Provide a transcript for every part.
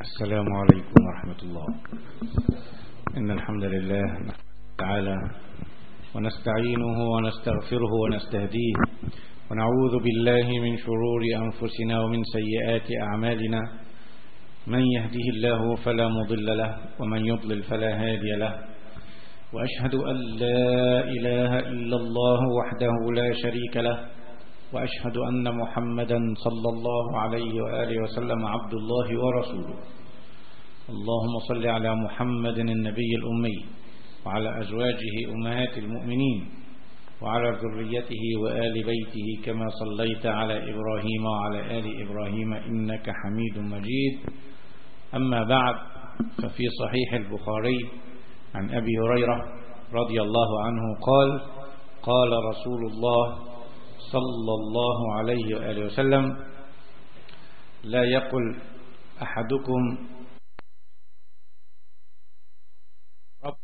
السلام عليكم ورحمة الله إن الحمد لله تعالى ونستعينه ونستغفره ونستهديه ونعوذ بالله من شرور أنفسنا ومن سيئات أعمالنا من يهده الله فلا مضل له ومن يضلل فلا هادي له وأشهد أن لا إله إلا الله وحده لا شريك له وأشهد أن محمدا صلى الله عليه وآله وسلم عبد الله ورسوله اللهم صل على محمد النبي الأمي وعلى أزواجه أمهات المؤمنين وعلى ذريته وآل بيته كما صليت على إبراهيم وعلى آل إبراهيم إنك حميد مجيد أما بعد ففي صحيح البخاري عن أبي هريرة رضي الله عنه قال قال رسول الله صلى الله عليه وآله وسلم لا يقل أحدكم رب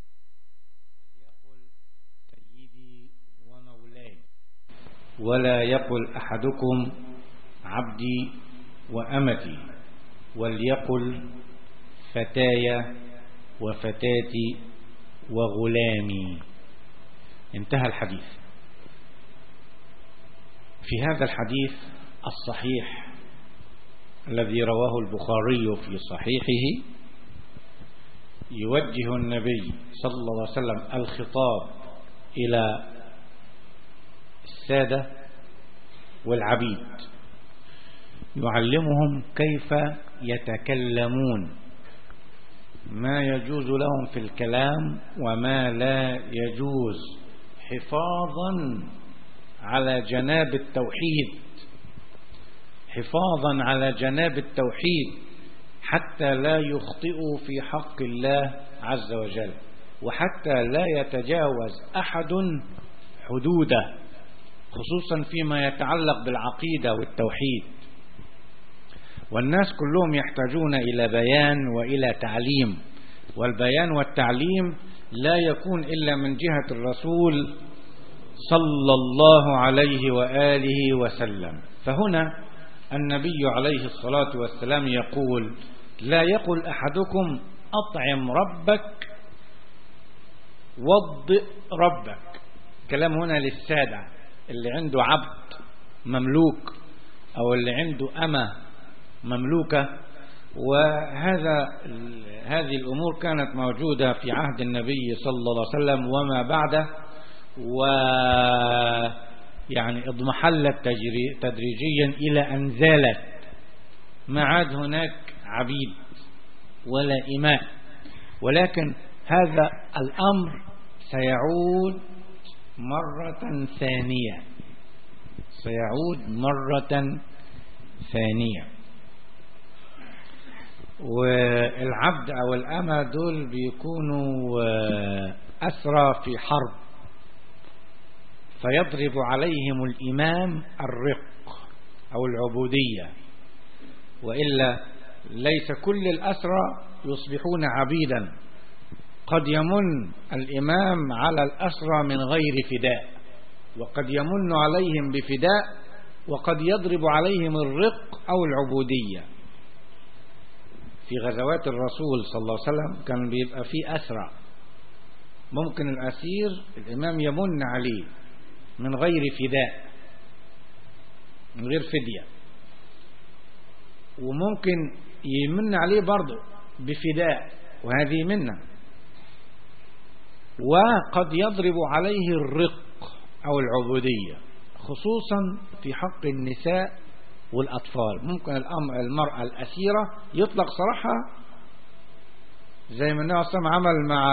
يقل سيدي ومولاي ولا يقل أحدكم عبدي وأمتي وليقل فتاي وفتاتي وغلامي انتهى الحديث في هذا الحديث الصحيح الذي رواه البخاري في صحيحه يوجه النبي صلى الله عليه وسلم الخطاب إلى السادة والعبيد يعلمهم كيف يتكلمون ما يجوز لهم في الكلام وما لا يجوز حفاظا على جناب التوحيد حفاظا على جناب التوحيد حتى لا يخطئوا في حق الله عز وجل وحتى لا يتجاوز أحد حدوده خصوصا فيما يتعلق بالعقيدة والتوحيد والناس كلهم يحتاجون إلى بيان وإلى تعليم والبيان والتعليم لا يكون إلا من جهة الرسول صلى الله عليه وآله وسلم فهنا النبي عليه الصلاة والسلام يقول لا يقل أحدكم أطعم ربك وضئ ربك كلام هنا للسادة اللي عنده عبد مملوك أو اللي عنده أمة مملوكة وهذا هذه الأمور كانت موجودة في عهد النبي صلى الله عليه وسلم وما بعده و يعني اضمحلت تدريجيا إلى أن زالت ما عاد هناك عبيد ولا إماء ولكن هذا الأمر سيعود مرة ثانية سيعود مرة ثانية والعبد أو الأمة دول بيكونوا أسرى في حرب فيضرب عليهم الإمام الرق أو العبودية وإلا ليس كل الأسرى يصبحون عبيدا قد يمن الإمام على الأسرى من غير فداء وقد يمن عليهم بفداء وقد يضرب عليهم الرق أو العبودية في غزوات الرسول صلى الله عليه وسلم كان بيبقى فيه أسرى ممكن الأسير الإمام يمن عليه من غير فداء من غير فدية وممكن يمن عليه برضه بفداء وهذه منه وقد يضرب عليه الرق أو العبودية خصوصا في حق النساء والأطفال ممكن المرأة الأسيرة يطلق صراحة زي ما النبي صلى الله عليه وسلم عمل مع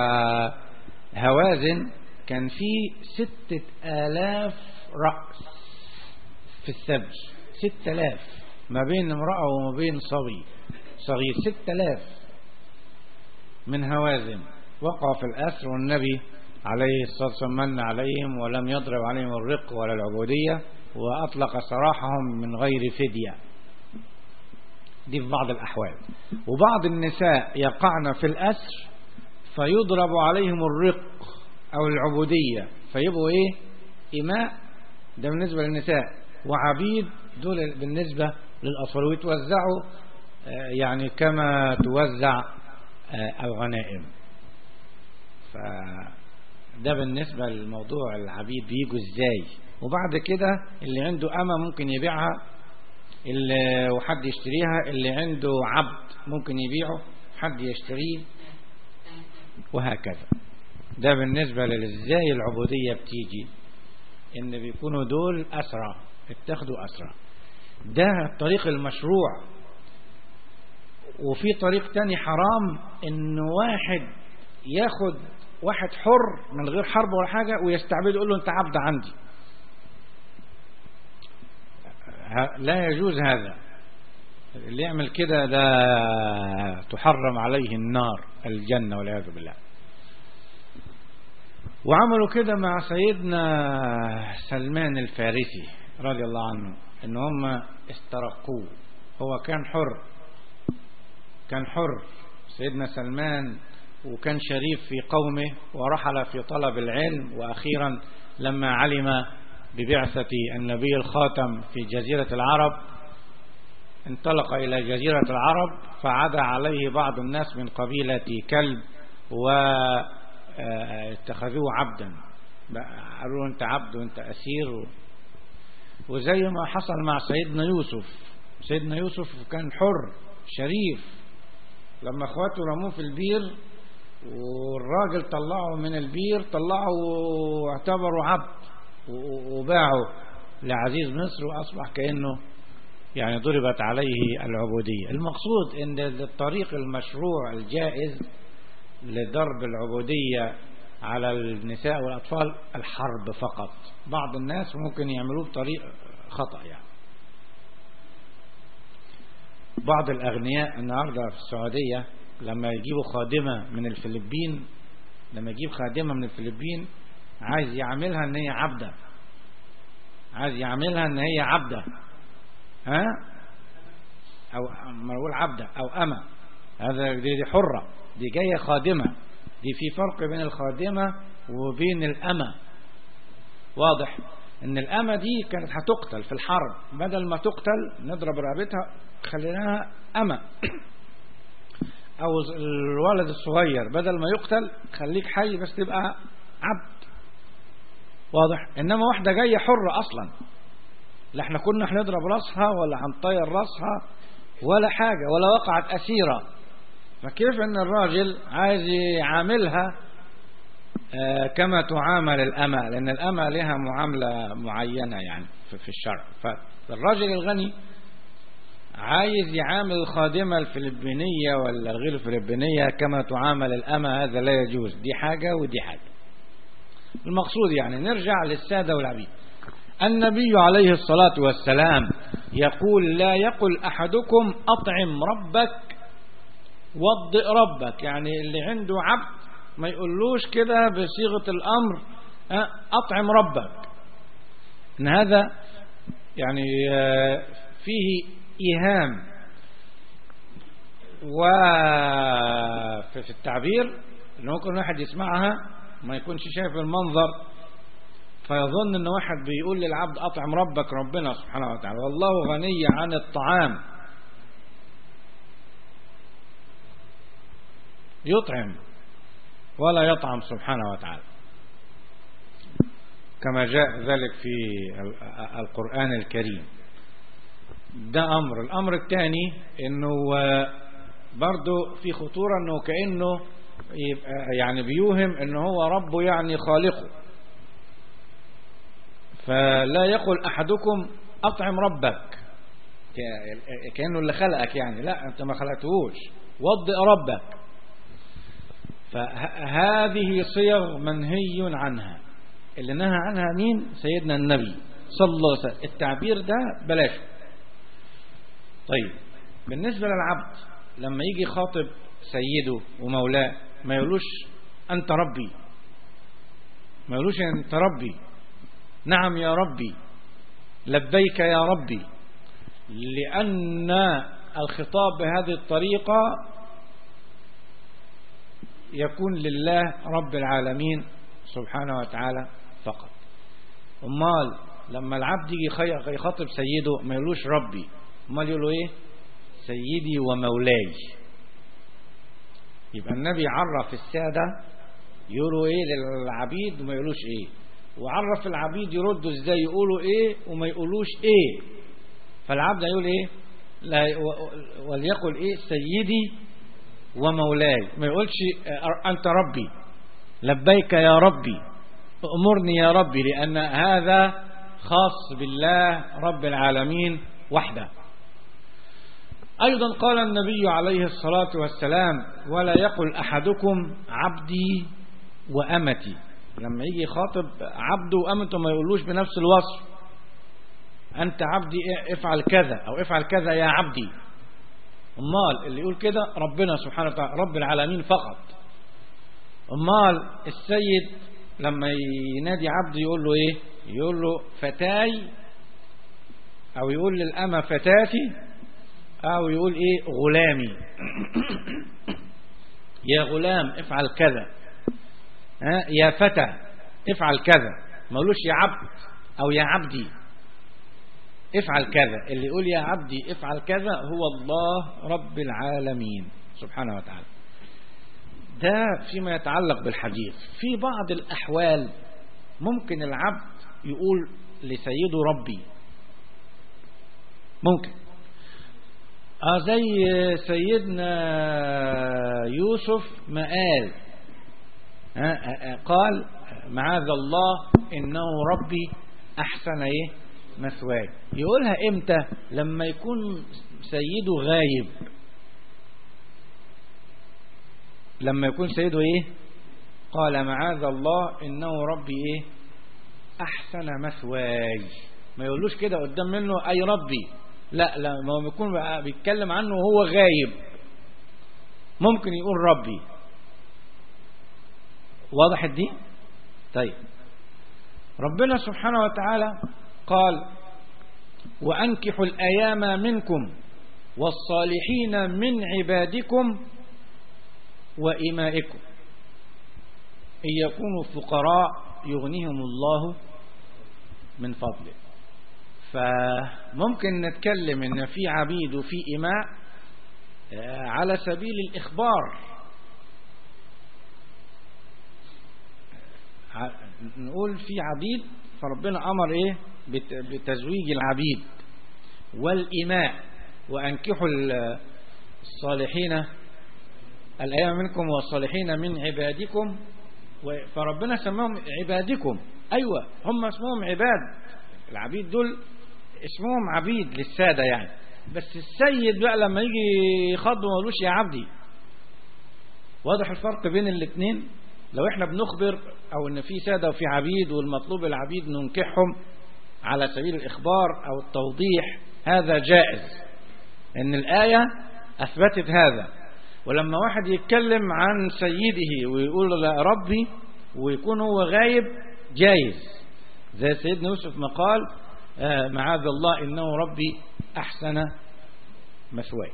هوازن كان في ستة آلاف رأس في السبج ستة آلاف ما بين امرأة وما بين صبي صغير ستة آلاف من هوازن وقع في الأسر والنبي عليه الصلاة والسلام من عليهم ولم يضرب عليهم الرق ولا العبودية وأطلق سراحهم من غير فدية دي في بعض الأحوال وبعض النساء يقعن في الأسر فيضرب عليهم الرق أو العبودية فيبقوا إيه إماء ده بالنسبة للنساء وعبيد دول بالنسبة للأطفال ويتوزعوا يعني كما توزع الغنائم فده بالنسبة للموضوع العبيد بيجوا ازاي وبعد كده اللي عنده أمة ممكن يبيعها اللي وحد يشتريها اللي عنده عبد ممكن يبيعه حد يشتريه وهكذا ده بالنسبة لازاي العبودية بتيجي ان بيكونوا دول أسرى اتخذوا أسرى ده الطريق المشروع وفي طريق تاني حرام ان واحد ياخد واحد حر من غير حرب ولا حاجة ويستعبده يقول له انت عبد عندي لا يجوز هذا اللي يعمل كده ده تحرم عليه النار الجنة والعياذ بالله وعملوا كده مع سيدنا سلمان الفارسي رضي الله عنه ان هم استرقوه هو كان حر كان حر سيدنا سلمان وكان شريف في قومه ورحل في طلب العلم وأخيرا لما علم ببعثة النبي الخاتم في جزيرة العرب انطلق إلى جزيرة العرب فعدا عليه بعض الناس من قبيلة كلب واتخذوه عبدا قالوا انت عبد وانت أسير وزي ما حصل مع سيدنا يوسف سيدنا يوسف كان حر شريف لما اخواته رموه في البير والراجل طلعه من البير طلعه واعتبره عبد وباعه لعزيز مصر وأصبح كأنه يعني ضربت عليه العبودية المقصود ان الطريق المشروع الجائز لضرب العبودية على النساء والأطفال الحرب فقط بعض الناس ممكن يعملوه بطريق خطأ يعني بعض الأغنياء النهاردة في السعودية لما يجيبوا خادمة من الفلبين لما يجيب خادمة من الفلبين عايز يعملها ان هي عبدة عايز يعملها ان هي عبدة ها او ما اقول عبدة او اما هذا دي, دي حرة دي جاية خادمة دي في فرق بين الخادمة وبين الأمة واضح ان الأمة دي كانت هتقتل في الحرب بدل ما تقتل نضرب رقبتها خليناها أمة او الولد الصغير بدل ما يقتل خليك حي بس تبقى عبد واضح انما واحدة جاية حرة اصلا لا احنا كنا هنضرب راسها ولا هنطير راسها ولا حاجة ولا وقعت اسيرة فكيف ان الراجل عايز يعاملها آه كما تعامل الأمة لأن الأمة لها معاملة معينة يعني في الشرع فالراجل الغني عايز يعامل الخادمة الفلبينية ولا غير الفلبينية كما تعامل الأمة هذا لا يجوز دي حاجة ودي حاجة المقصود يعني نرجع للسادة والعبيد النبي عليه الصلاة والسلام يقول لا يقل أحدكم أطعم ربك وضئ ربك يعني اللي عنده عبد ما يقولوش كده بصيغة الأمر أطعم ربك إن هذا يعني فيه إيهام وفي التعبير إن ممكن واحد يسمعها ما يكونش شايف المنظر فيظن ان واحد بيقول للعبد اطعم ربك ربنا سبحانه وتعالى والله غني عن الطعام يطعم ولا يطعم سبحانه وتعالى كما جاء ذلك في القرآن الكريم ده أمر الأمر الثاني أنه برضو في خطورة أنه كأنه يعني بيوهم أنه هو ربه يعني خالقه فلا يقول أحدكم أطعم ربك كأنه اللي خلقك يعني لا أنت ما خلقتهوش وضئ ربك فهذه صيغ منهي عنها اللي نهى عنها مين سيدنا النبي صلى الله عليه وسلم التعبير ده بلاش طيب بالنسبة للعبد لما يجي خاطب سيده ومولاه ما يقولوش أنت ربي ما يقولوش أنت ربي نعم يا ربي لبيك يا ربي لأن الخطاب بهذه الطريقة يكون لله رب العالمين سبحانه وتعالى فقط امال لما العبد يجي يخاطب سيده ما يقولوش ربي امال يقولوا ايه سيدي ومولاي يبقى النبي عرف السادة يقولوا ايه للعبيد وما يقولوش ايه وعرف العبيد يردوا ازاي يقولوا ايه وما يقولوش ايه فالعبد يقول ايه لا وليقل ايه سيدي ومولاي ما يقولش انت ربي لبيك يا ربي امرني يا ربي لان هذا خاص بالله رب العالمين وحده أيضا قال النبي عليه الصلاة والسلام ولا يقل أحدكم عبدي وأمتي لما يجي خاطب عبده وأمته ما يقولوش بنفس الوصف أنت عبدي افعل كذا أو افعل كذا يا عبدي أمال اللي يقول كده ربنا سبحانه وتعالى رب العالمين فقط أمال السيد لما ينادي عبده يقول له إيه يقول له فتاي أو يقول للأمة فتاتي أو يقول إيه غلامي يا غلام افعل كذا ها يا فتى افعل كذا ما يقولوش يا عبد أو يا عبدي افعل كذا اللي يقول يا عبدي افعل كذا هو الله رب العالمين سبحانه وتعالى ده فيما يتعلق بالحديث في بعض الأحوال ممكن العبد يقول لسيده ربي ممكن آه زي سيدنا يوسف ما قال آه قال معاذ الله إنه ربي أحسن إيه مثواي يقولها إمتى لما يكون سيده غايب لما يكون سيده إيه قال معاذ الله إنه ربي إيه أحسن مثواي ما يقولوش كده قدام منه أي ربي لا لا ما هو بيكون بيتكلم عنه وهو غايب ممكن يقول ربي واضح دي طيب ربنا سبحانه وتعالى قال وأنكحوا الأيام منكم والصالحين من عبادكم وإمائكم إن يكونوا فقراء يغنيهم الله من فضله فممكن نتكلم ان في عبيد وفي إماء على سبيل الإخبار نقول في عبيد فربنا أمر إيه بتزويج العبيد والإماء وأنكحوا الصالحين الأيام منكم والصالحين من عبادكم فربنا سماهم عبادكم أيوة هم اسمهم عباد العبيد دول اسمهم عبيد للسادة يعني بس السيد بقى لما يجي يخاطبه ما يقولوش يا عبدي واضح الفرق بين الاثنين لو احنا بنخبر او ان في سادة وفي عبيد والمطلوب العبيد ننكحهم على سبيل الاخبار او التوضيح هذا جائز ان الآية اثبتت هذا ولما واحد يتكلم عن سيده ويقول لا ربي ويكون هو غايب جايز زي سيدنا يوسف ما قال آه معاذ الله إنه ربي أحسن مثواي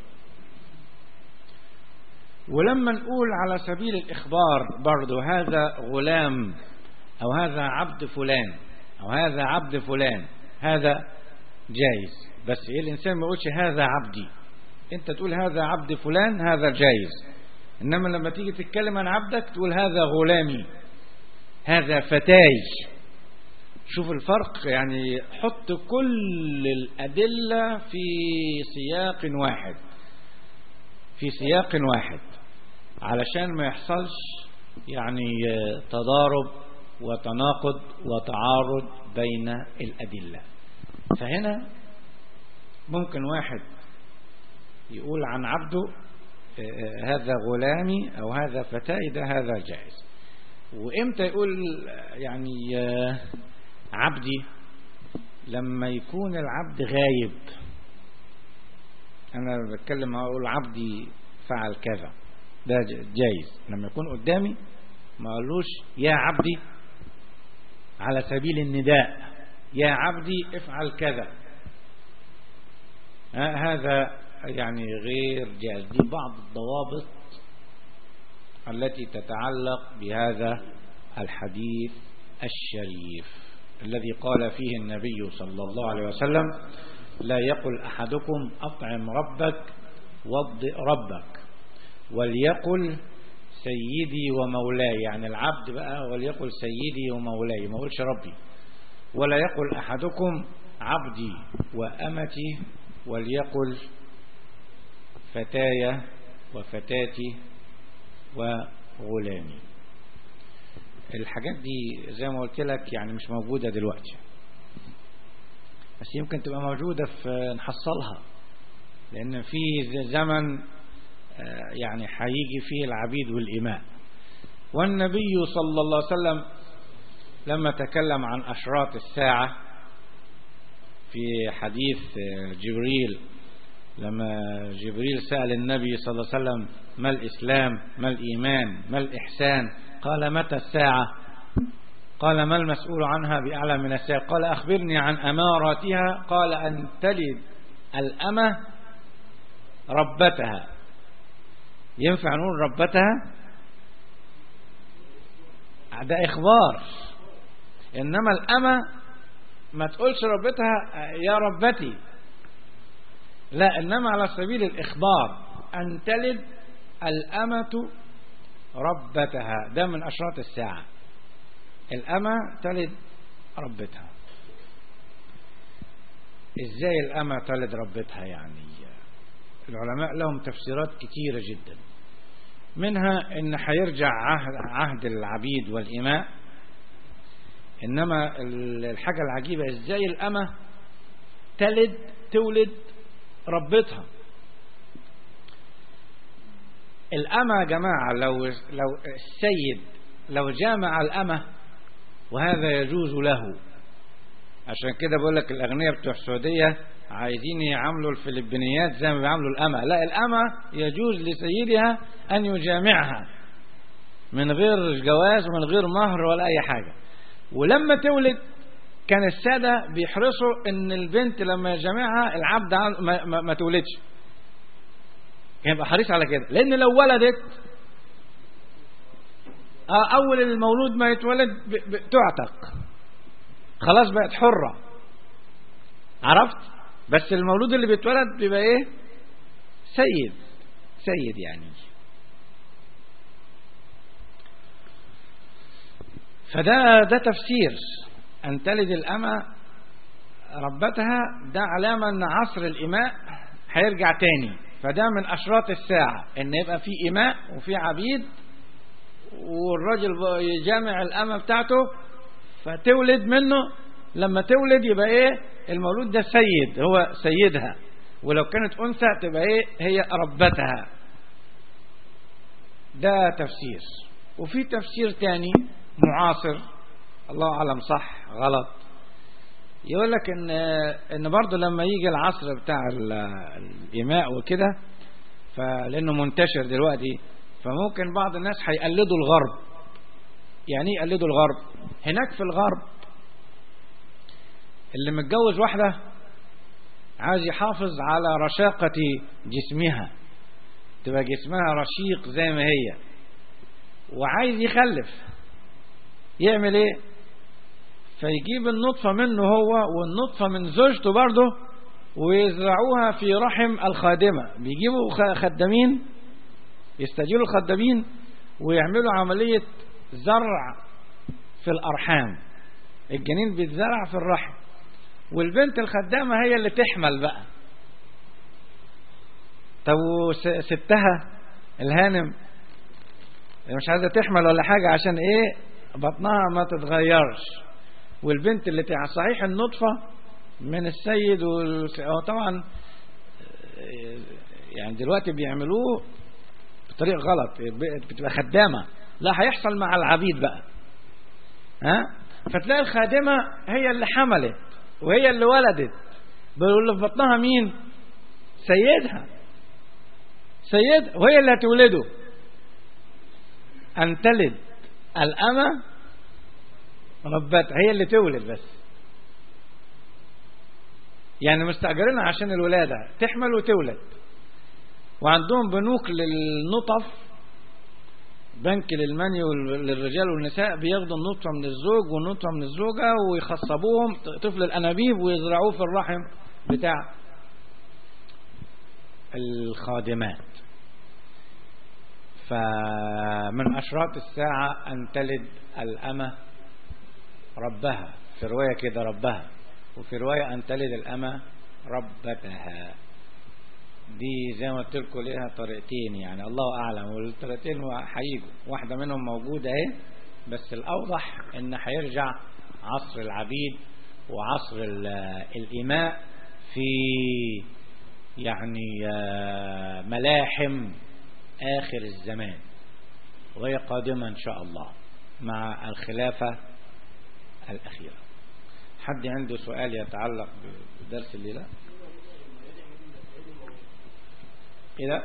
ولما نقول على سبيل الإخبار برضو هذا غلام أو هذا عبد فلان أو هذا عبد فلان هذا جايز بس إيه الإنسان ما يقولش هذا عبدي أنت تقول هذا عبد فلان هذا جايز إنما لما تيجي تتكلم عن عبدك تقول هذا غلامي هذا فتاي شوف الفرق يعني حط كل الأدلة في سياق واحد في سياق واحد علشان ما يحصلش يعني تضارب وتناقض وتعارض بين الأدلة فهنا ممكن واحد يقول عن عبده هذا غلامي أو هذا فتاي ده هذا جائز وإمتى يقول يعني عبدي لما يكون العبد غايب أنا بتكلم أقول عبدي فعل كذا ده جايز لما يكون قدامي ما أقولوش يا عبدي على سبيل النداء يا عبدي افعل كذا هذا يعني غير جائز دي بعض الضوابط التي تتعلق بهذا الحديث الشريف الذي قال فيه النبي صلى الله عليه وسلم لا يقل أحدكم أطعم ربك وضئ ربك وليقل سيدي ومولاي يعني العبد بقى وليقل سيدي ومولاي ما يقولش ربي ولا يقل أحدكم عبدي وأمتي وليقل فتاي وفتاتي وغلامي الحاجات دي زي ما قلت لك يعني مش موجودة دلوقتي بس يمكن تبقى موجودة في نحصلها لأن في زمن يعني هيجي فيه العبيد والإماء والنبي صلى الله عليه وسلم لما تكلم عن أشراط الساعة في حديث جبريل لما جبريل سأل النبي صلى الله عليه وسلم ما الإسلام ما الإيمان ما الإحسان قال متى الساعة قال ما المسؤول عنها بأعلى من الساعة قال أخبرني عن أماراتها قال أن تلد الأمة ربتها ينفع نقول ربتها ده إخبار إنما الأمة ما تقولش ربتها يا ربتي لا إنما على سبيل الإخبار أن تلد الأمة ربتها ده من أشراط الساعة الأمة تلد ربتها إزاي الأمة تلد ربتها يعني العلماء لهم تفسيرات كتيرة جدا منها ان هيرجع عهد, عهد العبيد والإماء إنما الحاجة العجيبة إزاي الأمة تلد تولد ربتها الأمة يا جماعة لو, لو السيد لو جامع الأمة وهذا يجوز له عشان كده بقول لك الأغنياء بتوع السعودية عايزين يعاملوا الفلبينيات زي ما بيعاملوا الأمة لا الأمة يجوز لسيدها أن يجامعها من غير جواز ومن غير مهر ولا أي حاجة ولما تولد كان السادة بيحرصوا ان البنت لما يجامعها العبد ما, ما, ما تولدش كان يبقى حريص على كده لان لو ولدت اول المولود ما يتولد تعتق خلاص بقت حرة عرفت بس المولود اللي بيتولد بيبقى ايه سيد سيد يعني فده ده تفسير أن تلد الأمة ربتها ده علامة أن عصر الإماء هيرجع تاني فده من أشراط الساعة أن يبقى في إماء وفي عبيد والراجل يجامع الأمة بتاعته فتولد منه لما تولد يبقى إيه المولود ده سيد هو سيدها ولو كانت أنثى تبقى إيه هي ربتها ده تفسير وفي تفسير تاني معاصر الله أعلم صح غلط يقول لك ان ان برضه لما يجي العصر بتاع الإماء وكده فلأنه منتشر دلوقتي فممكن بعض الناس هيقلدوا الغرب يعني ايه يقلدوا الغرب هناك في الغرب اللي متجوز واحدة عايز يحافظ على رشاقة جسمها تبقى جسمها رشيق زي ما هي وعايز يخلف يعمل ايه فيجيب النطفة منه هو والنطفة من زوجته برضه ويزرعوها في رحم الخادمة بيجيبوا خدامين يستجيروا الخدامين ويعملوا عملية زرع في الأرحام الجنين بيتزرع في الرحم والبنت الخدامة هي اللي تحمل بقى طب ستها الهانم مش عايزة تحمل ولا حاجة عشان ايه بطنها ما تتغيرش والبنت اللي تع... صحيح النطفة من السيد وطبعا يعني دلوقتي بيعملوه بطريقة غلط بتبقى خدامة لا هيحصل مع العبيد بقى ها فتلاقي الخادمة هي اللي حملت وهي اللي ولدت بيقول في بطنها مين سيدها سيد وهي اللي هتولده أن تلد الأمة ربتها هي اللي تولد بس يعني مستأجرينها عشان الولادة تحمل وتولد وعندهم بنوك للنطف بنك للمني للرجال والنساء بياخدوا النطفة من الزوج والنطفة من الزوجة ويخصبوهم طفل الأنابيب ويزرعوه في الرحم بتاع الخادمات فمن أشراط الساعة أن تلد الأمة ربها في رواية كده ربها وفي رواية أن تلد الأمة ربتها دي زي ما قلت لكم ليها طريقتين يعني الله أعلم والطريقتين هيجوا واحدة منهم موجودة اهي بس الأوضح إن هيرجع عصر العبيد وعصر الإماء في يعني ملاحم آخر الزمان وهي قادمة إن شاء الله مع الخلافة الأخيرة حد عنده سؤال يتعلق بدرس الليلة إذا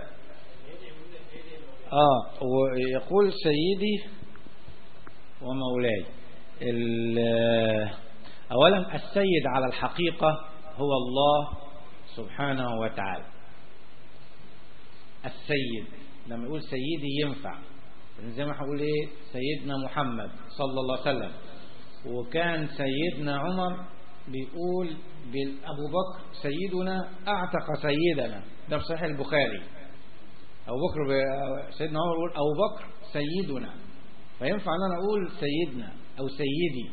آه ويقول سيدي ومولاي أولا السيد على الحقيقة هو الله سبحانه وتعالى السيد لما يقول سيدي ينفع زي ما هقول ايه سيدنا محمد صلى الله عليه وسلم وكان سيدنا عمر بيقول أبو بكر سيدنا أعتق سيدنا ده في صحيح البخاري أبو بكر سيدنا عمر يقول أبو بكر سيدنا فينفع أن أنا أقول سيدنا أو سيدي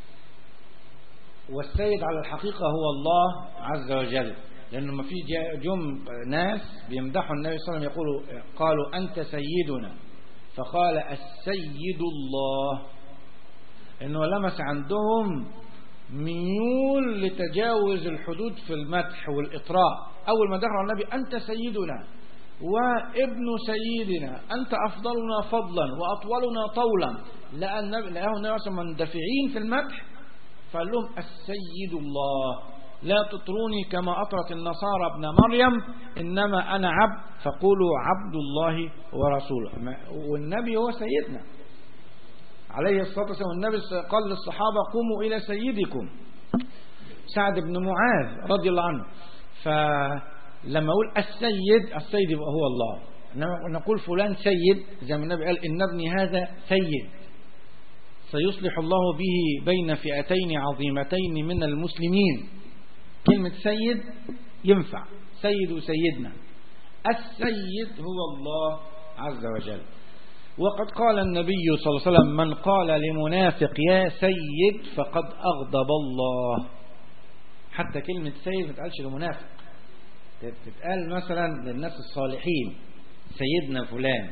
والسيد على الحقيقة هو الله عز وجل لأنه ما في جم ناس بيمدحوا النبي صلى الله عليه وسلم يقولوا قالوا أنت سيدنا فقال السيد الله إنه لمس عندهم ميول لتجاوز الحدود في المدح والإطراء أول ما دخلوا النبي أنت سيدنا وابن سيدنا أنت أفضلنا فضلا وأطولنا طولا لأن النبي النبي مندفعين في المدح فقال لهم السيد الله لا تطروني كما أطرت النصارى ابن مريم إنما أنا عبد فقولوا عبد الله ورسوله والنبي هو سيدنا عليه الصلاة والسلام النبي قال للصحابة قوموا إلى سيدكم سعد بن معاذ رضي الله عنه فلما أقول السيد السيد يبقى هو الله نقول فلان سيد زي ما النبي قال إن ابني هذا سيد سيصلح الله به بين فئتين عظيمتين من المسلمين كلمة سيد ينفع سيد سيدنا السيد هو الله عز وجل وقد قال النبي صلى الله عليه وسلم من قال لمنافق يا سيد فقد أغضب الله حتى كلمة سيد ما تقالش لمنافق تتقال مثلا للناس الصالحين سيدنا فلان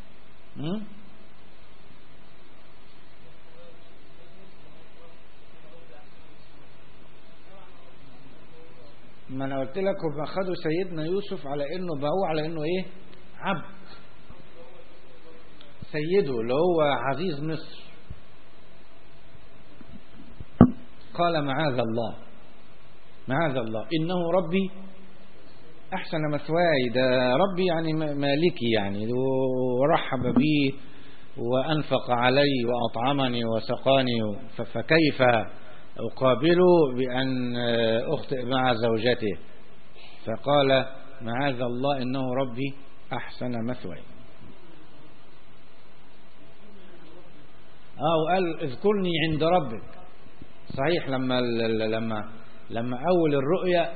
ما انا قلت لك هم اخذوا سيدنا يوسف على انه باعوه على انه ايه عبد سيده اللي هو عزيز مصر قال معاذ الله معاذ الله انه ربي احسن مثواي ده ربي يعني مالكي يعني ورحب بي وانفق علي واطعمني وسقاني فكيف أقابله بأن أخطئ مع زوجته فقال معاذ الله إنه ربي أحسن مثواي آه وقال اذكرني عند ربك صحيح لما لما لما أول الرؤيا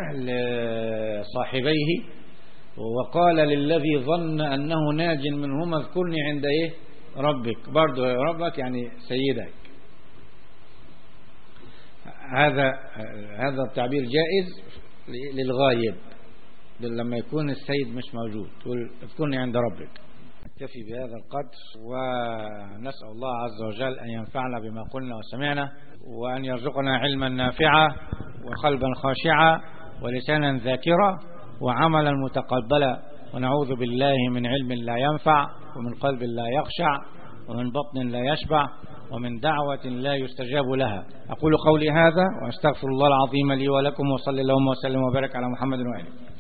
لصاحبيه وقال للذي ظن أنه ناج منهما اذكرني عند إيه ربك برضو ربك يعني سيدك هذا هذا التعبير جائز للغايب لما يكون السيد مش موجود تقول اذكرني عند ربك نكتفي بهذا القدر ونسأل الله عز وجل أن ينفعنا بما قلنا وسمعنا وأن يرزقنا علما نافعا وقلبا خاشعا ولسانا ذاكرا وعملا متقبلا ونعوذ بالله من علم لا ينفع ومن قلب لا يخشع ومن بطن لا يشبع ومن دعوة لا يستجاب لها أقول قولي هذا وأستغفر الله العظيم لي ولكم وصلى اللهم وسلم وبارك على محمد وآله